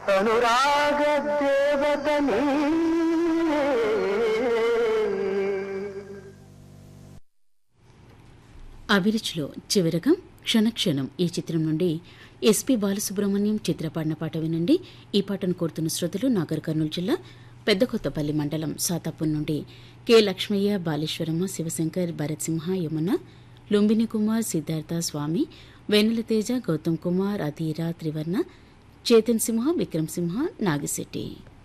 అనురాగ దేవతని అభిరుచిలో చివరగా క్షణక్షణం ఈ చిత్రం నుండి ఎస్పి బాలసుబ్రహ్మణ్యం చిత్రపాడిన పాట వినండి ఈ పాటను కోరుతున్న శ్రోతలు నాగర్ కర్నూలు జిల్లా పెద్దకొత్తపల్లి మండలం సాతాపూర్ నుండి కె లక్ష్మయ్య బాలేశ్వరమ్మ శివశంకర్ భరత్ సింహ యమున లుంబిని కుమార్ సిద్ధార్థ స్వామి వెన్నెల తేజ గౌతమ్ కుమార్ అధీర త్రివర్ణ చేతన్ సింహ విక్రమ్ సింహ నాగిశెట్టి